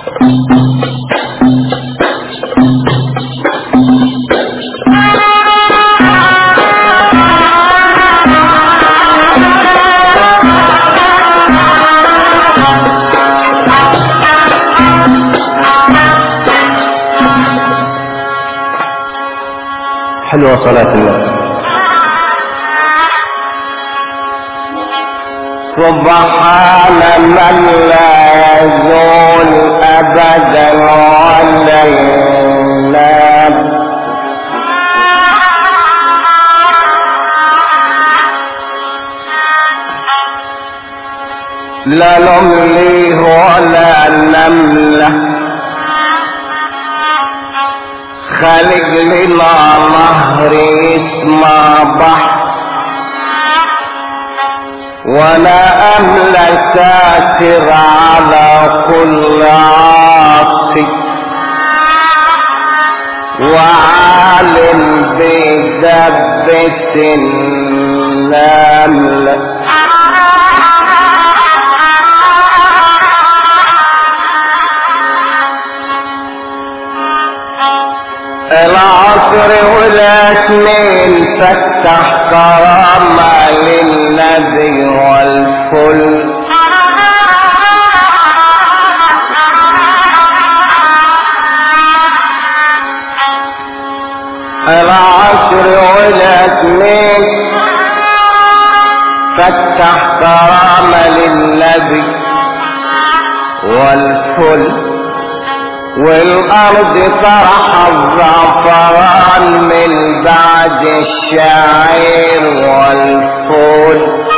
حلوة صلاة النبي سبحان من لا يزول أبدا علينا لا نملي ولا نملة خلق لنا نهر اسمه بحر ولا أملى ساتر على كل عاصي وعالم بدبة النملة العصر والاثنين فتح كرامة للنبي والكل العصر والاثنين فتح كرامة للنبي والكل والارض طرح الزعفران من بعد الشعير والفول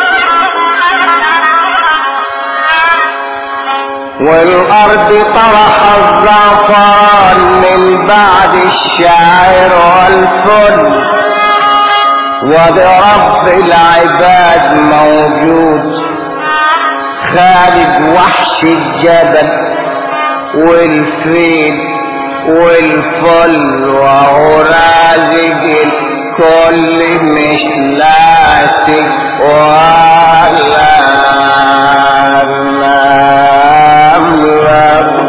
والارض طرح الزعفران من بعد الشعير والفل ورب العباد موجود خالد وحش الجبل والفيل والفل وهو رازق الكل مش لاسق ولا نملك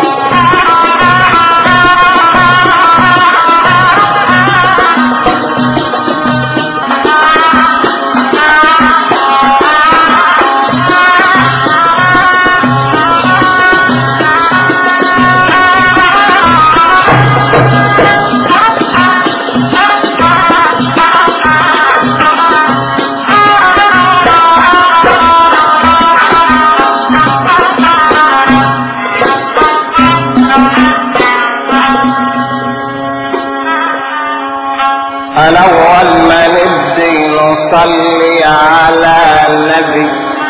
أنا أول ما نبدي نصلي على النبي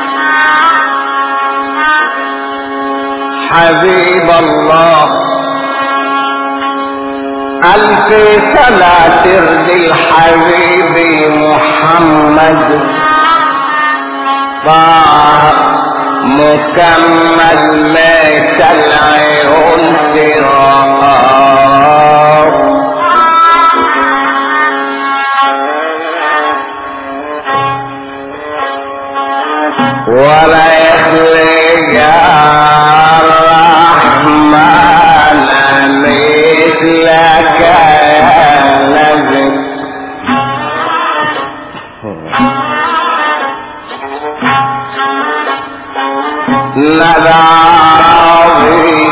حبيب الله ألف سنة ترضي الحبيب محمد طه مكمل ليس العيون سراب ولا يخلق الرحمن مثلك يا نبي نبعي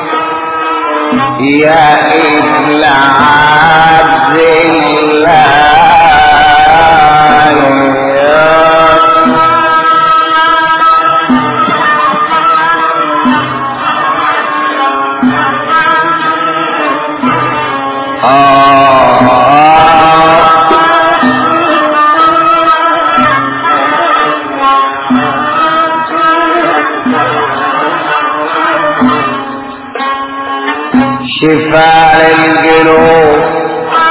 يا ابن عبد الله شفاء القلوب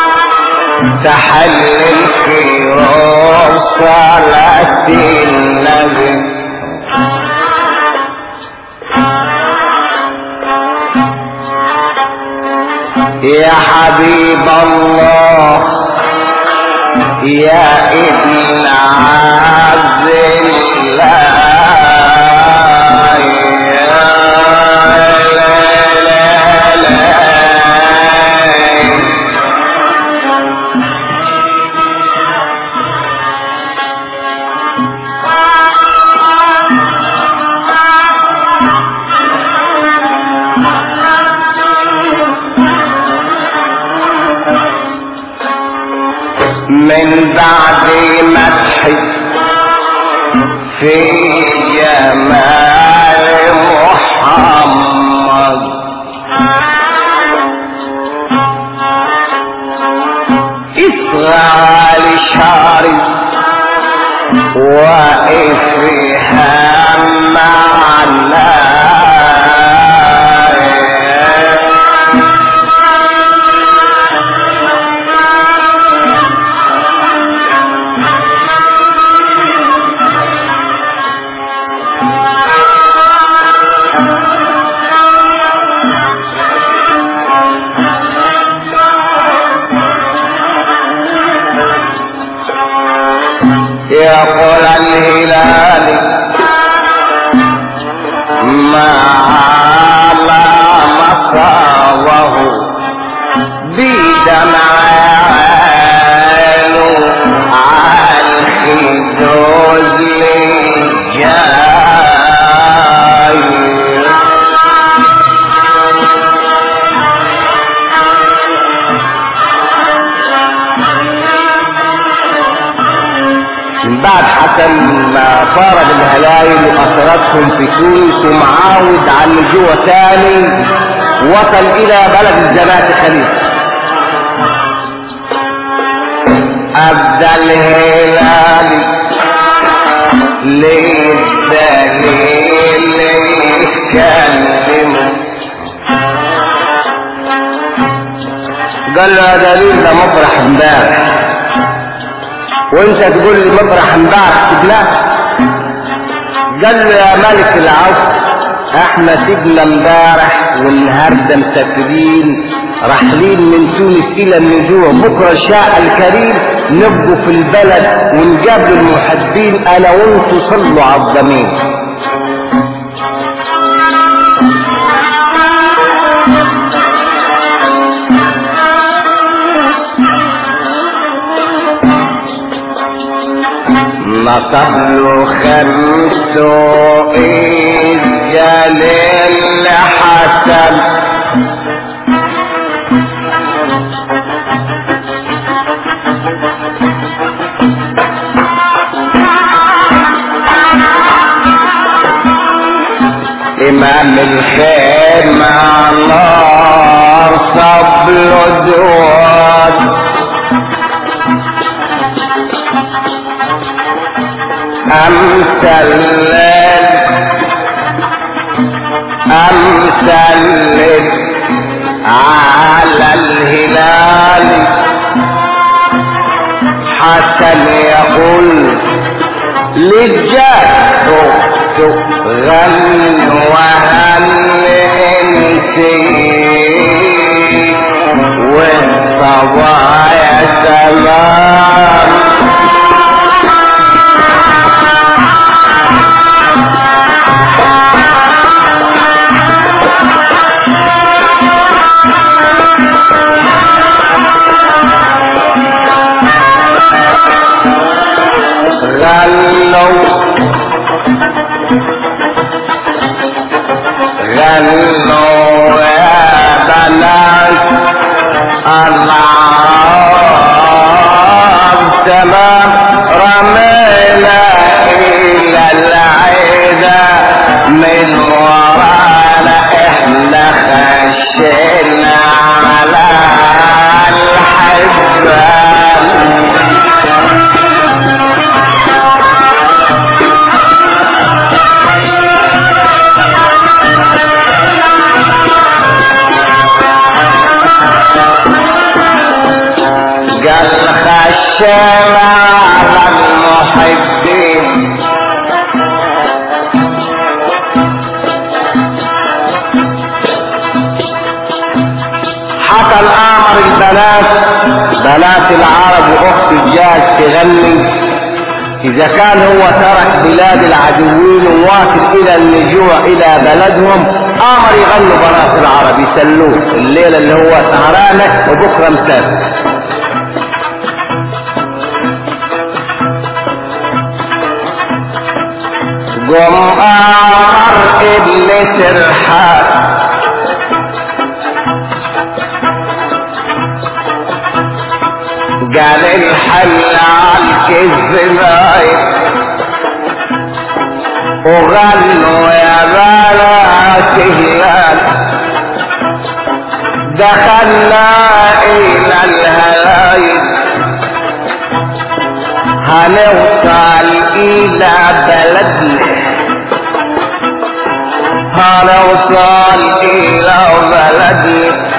تحلل في روح صلاة النبي يا حبيب الله يا ابن عبد الله يا من بعد مدحي في جمال محمد اصغى لشعري وافها معنا يقول الهلال ما على مصابه بدمع عينه على الخدود جاي من بعد حسن ما فارغ الهلايل وأسرتهم في تونس ومعاود على اللجوء تاني وصل إلى بلد الزنات خليل أبدى الهلال للدليل يتكلم قال له يا دليل ده مطرح امبارح وانت تقول لي مطرح امبارح لا قال له يا ملك العصر احنا سيبنا امبارح والنهارده مسافرين راحلين من تونس الى النجوع بكره شاء الكريم نبقوا في البلد ونقابل المحبين انا وانتوا صلوا على الضمير نصب له خمس إذ جليل حسن إمام الخير مع الله صب له دواد أمثل أمثل على الهلال حسن يقول للجاد غن وهل انتي والصبايا سلام غنوا غنوا يا بنات الله تمام رمينا إلى العيدة من ورانا احنا خشينا على الحزب قال خشينا على المحبين حكى الامر البنات بنات العرب واخت الجاج تغني اذا كان هو ترك بلاد العدوين وواصل الى اللجوء الى بلدهم امر يغنوا بنات العرب يسلوه الليله اللي هو سهرانه وبكره مسافر قم امر ابن ترحال قال الحل عالكذب باين وغنوا يا بنات هلال دخلنا الى الهلايل هنوصل الى بلدنا هنوصل الى بلدنا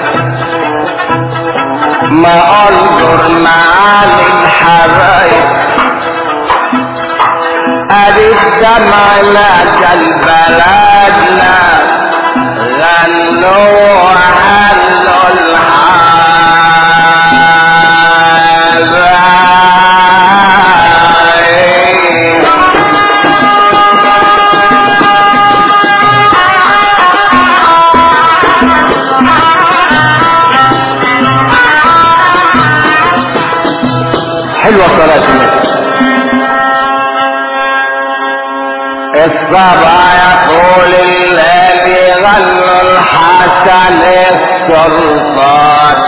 ما انظر معاني الحبايب ادي الدمع البلدنا غنوا وحلوا الحبايب حلوة صلاة النبي الصبا يقول الذي غل الحسن السلطان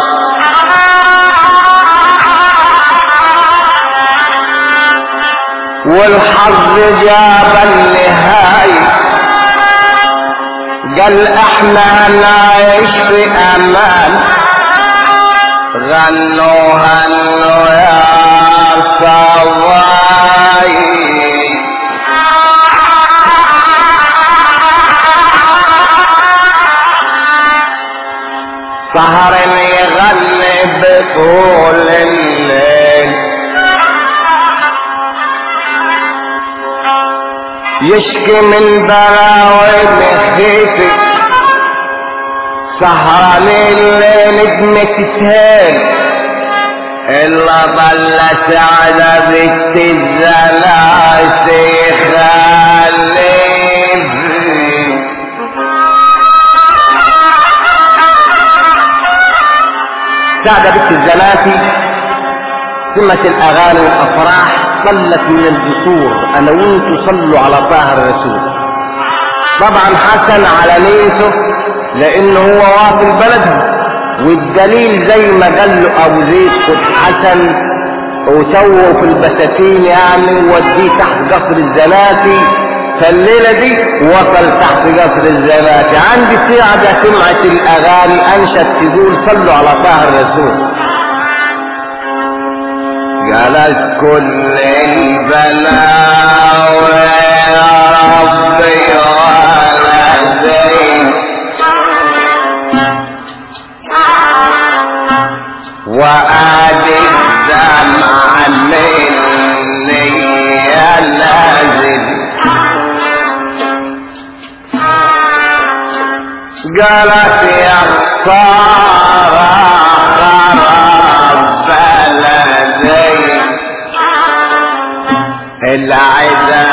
والحظ جاب النهاية قال احنا نعيش في امان غنوا هنوا يا صواي سهر يغني بطول الليل يشكي من بلاوي مخيفي سهران الليل بمكتين إلا ضل سعد بنت الزناسي خليفي سعد بنت الزناتي سمة الأغاني والأفراح صلت من الجسور أنا وانتوا صلوا على طه الرسول طبعا حسن على نيته لأنه هو واصل بلدها والدليل زي ما قال له أبو زيد خد حسن وسووا في البساتين يعني ووديه تحت قصر الزناتي فالليلة دي وصل تحت قصر الزناتي عندي سعدة سمعت الأغاني أنشت تقول صلوا على طه الرسول قالت كل البلاوي يا ربي وانا زين وادي الدمع مني يا نازل قالت يا خسارة خراب بلدي العدا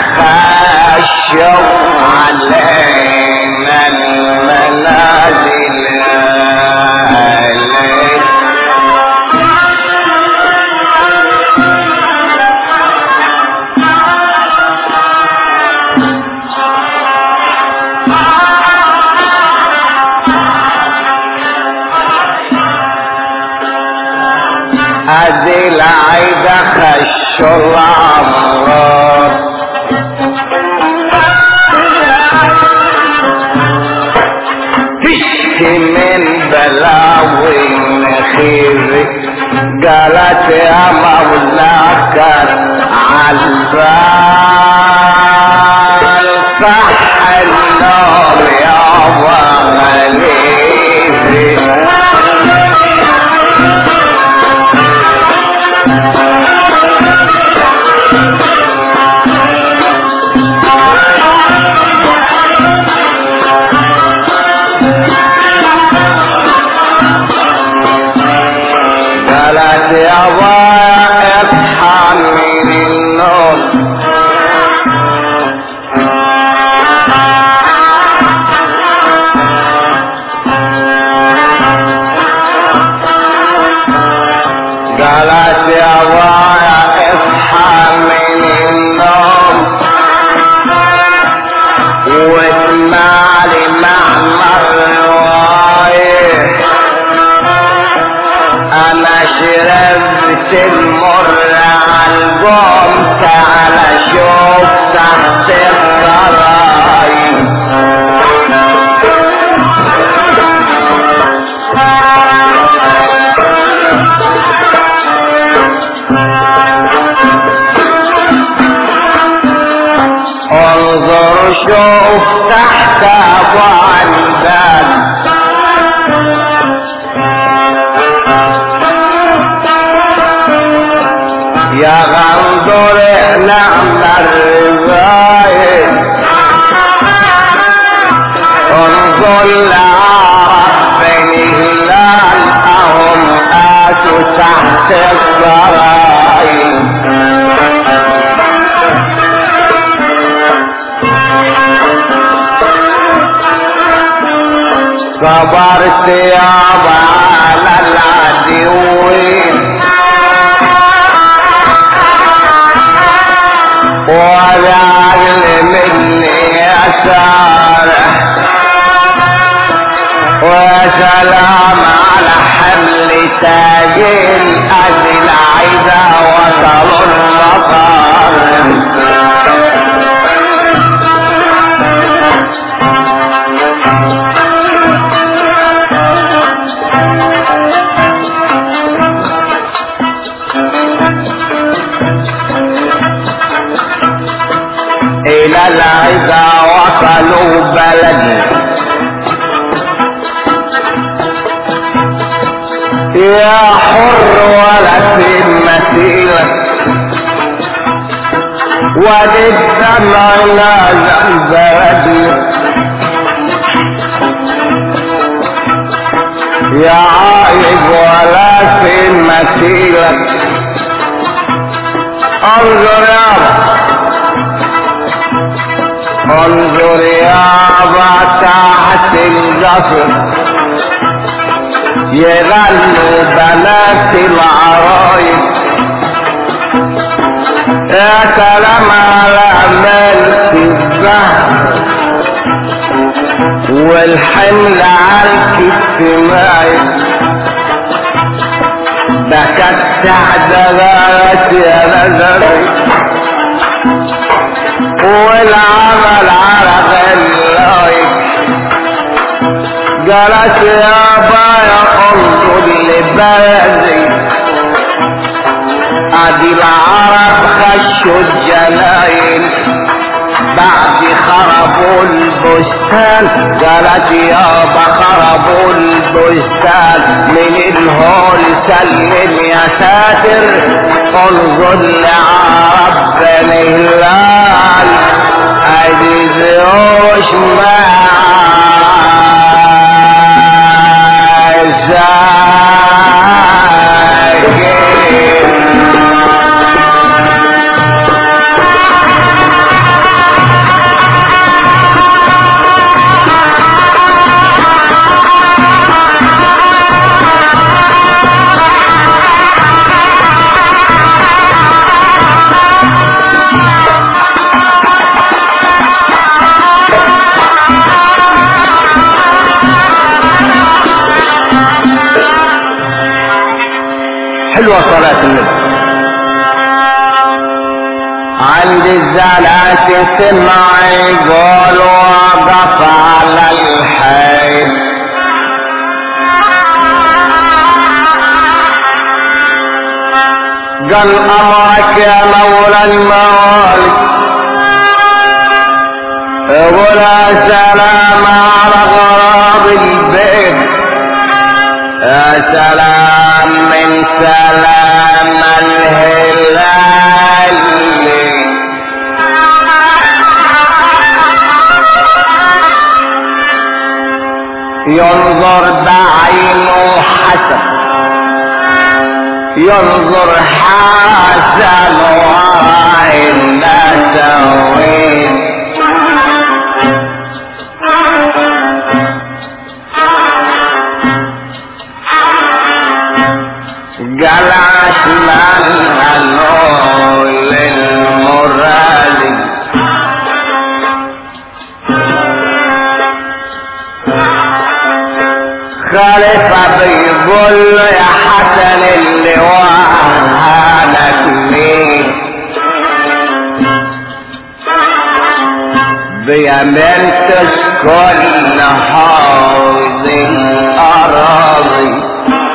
خشوا علينا المنازل ادي العيدة خشوا الامراض تشكي من بلاوي نخيري قالت يا مولاك عالبال صح النوم يا غليظي قالت يا ضائع اصحى من النوم قالت يا ضائع اصحى من النوم واسمع لي معنى الروايه انا شربت انظر نعم الرضاية انظر لعرب بن هلال اهم اتوا تحت الضرايب صبرت يابا على العدوين وزعل مني يسار وسلام على حمل تاج الأجل عيدا وصل المطار إلى العزا وصلوا بلدي يا حر ولا في مثيلك وللدمع نازل بلدي يا عايب ولا في مثيلك انظر يا رب انظر يابا تحت القصر يغنوا بنات العرايس يا سلام على ملك الزهر والحمل على الكتف مايل بكت تحت غارت يا نزلت والعمل على غلايك جلس يا بايا انظر لبلدي ادي العرب خشوا الجلايل بعد خربوا البستان قالت يابا خربوا البستان من الهول سلم يا ساتر انظر لعرب بني هلال ادي زيوش ما حلوة صلاة النبي عند الزلات سمع يقول وقف على الحي قال امرك يا مولى المالك ولا سلام على غراب البيت يا سلام من سلام الهلال ينظر بعينه حسن ينظر حسن وعين سويت قال عشمان هنقول للمراد خليفة بيقول له يا حسن اللي وهانك مين بيمين تسكن حوض الأراضي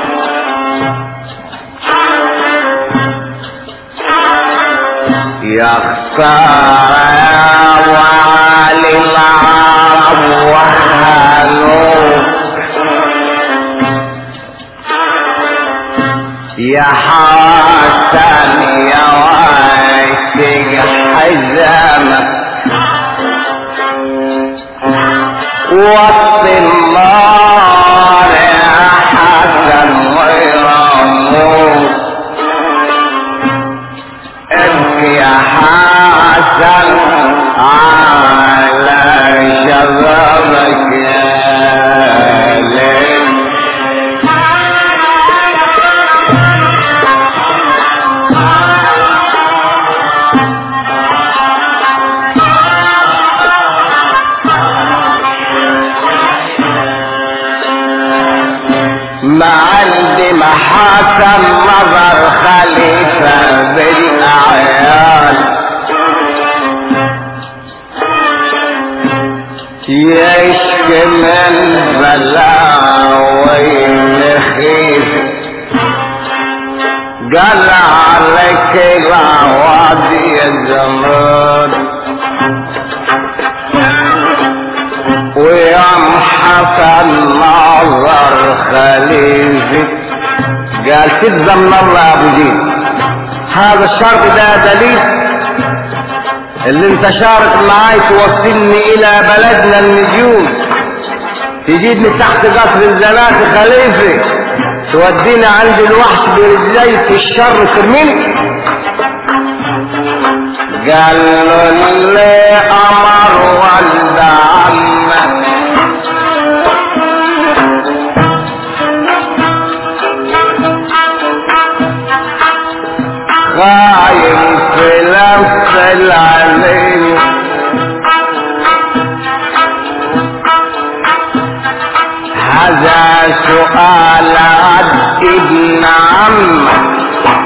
يا خسارة وعلي العرب وهانوك يا حسن يا ويل حزامك وسط النار يا حسن ويرموك ابكي يا حسن على شبابك يا ليل ما عندي محاسن نظر خليفة بالأعيان يشكي من بلاء ويمخيف قال عليك العوادي الزمان ويوم حسن نظر خليفة قال تلزم الله ابو زيد هذا الشرط ده دليل اللي انت شارك معاي توصلني الى بلدنا النجوم تجيبني تحت قصر الزنات خليفة تودينا عند الوحش برجليك الشر ترميني قال له اللي امر ولد عمك خايم في لف العليم هذا سؤال عد ابن عمك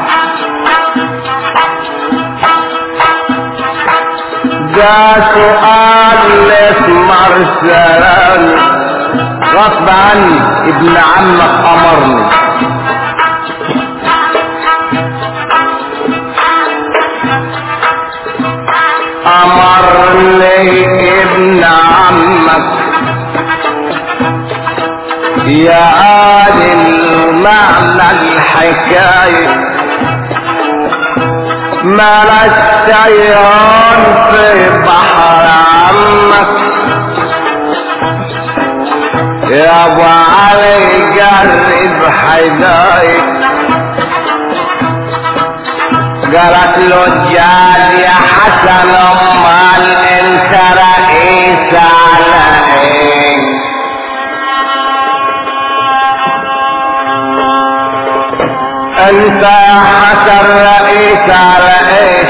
ده سؤال اسمر سلام غصب عني ابن عمك امرني امرني ابن عمك يا آل المعنى الحكايه ملك عيون في بحر عمك يا ابو علي قرب حدايك قالت له جاد يا حسن امال انت رئيس على ايه انت يا حسن رئيس على ايش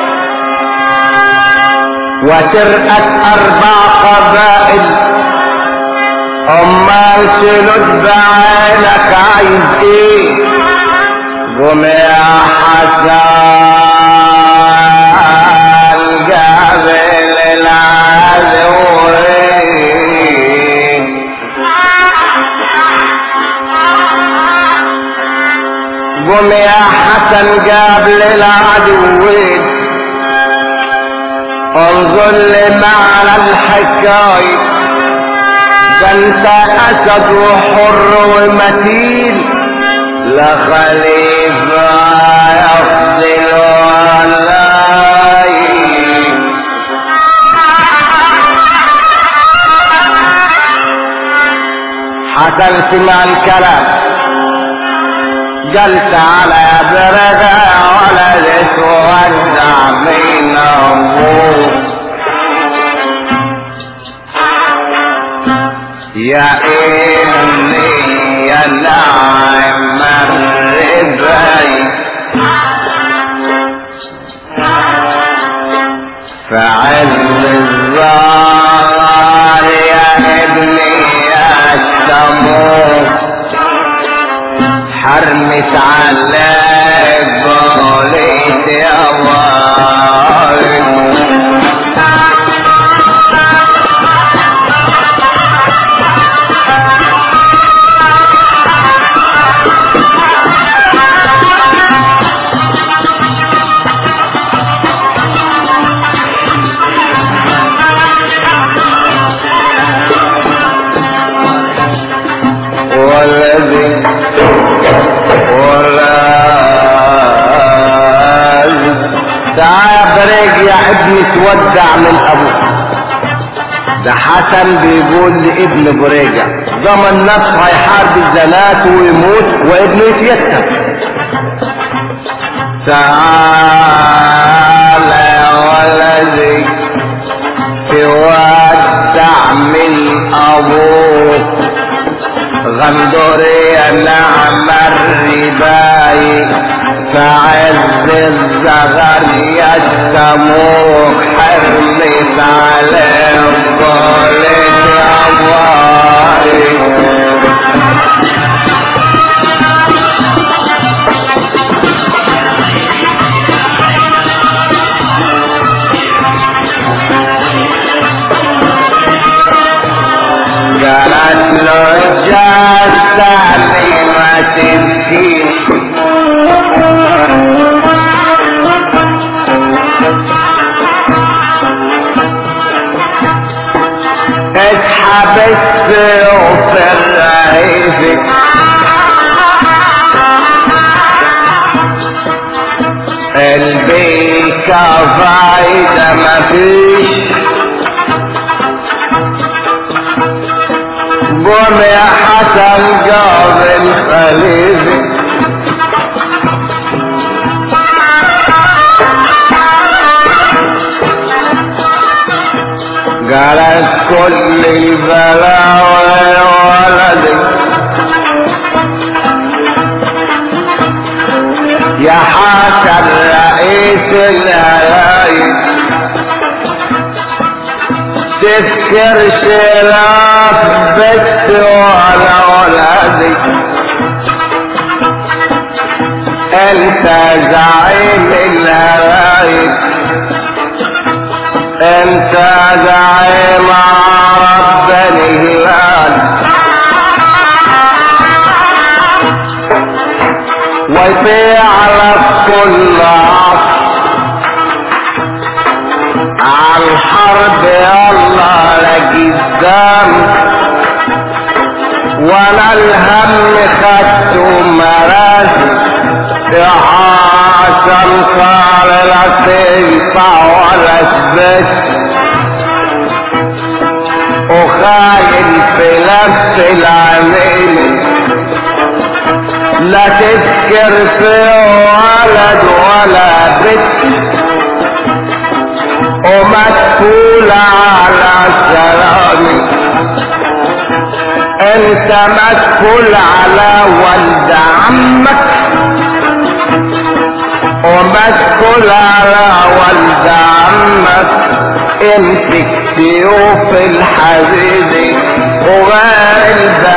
وترأت اربع قبائل امال تلد بعينك عايز ايه قم يا حسن قابل العدوين قم يا حسن قابل العدوين انظر لمعنى الحكاية ده انت اسد وحر ومتين لا خليفة يفضل علي حسن سمع الكلام جلس على برده على الاسود من ابوه يا ابني يا نعم الربي فعز الزار يا ابني يا السموم حرمت عليك قوليت يا ظالم والذي ولا تعال بريق يا بيودع من ابوه ده حسن بيقول لابن بريجة ضمن نفسه هيحارب الزنات ويموت وابنه يتيتم تعال يا ولدي تودع من ابوك غندوري نعم الرباي فعز الزغر يسموك حرمت عليك قولك أبواري قالت له جاسمي ما تبكي اسحب السيوف الرهيب البيكة فايدة مفيش قوم يا حسن قابل خليفي قالت كل البلاوي ولدي يا حسن رئيس الهلايل تذكر شراف بنت ولا ولدي انت زعيم الهلايل انت زعيم رب الهلال ويطيع لك كل عصر على الحرب يلا لقدام ولا الهم خدته مراسم يا حسن قال لا تنفع ولا تبت وخاين في لف العميل لا تذكر في ولد ولا بنت ومسؤول على سلامي انت مسؤول على ولد عمك ومسؤول على ولد عمك امسك سيوف الحديد وغير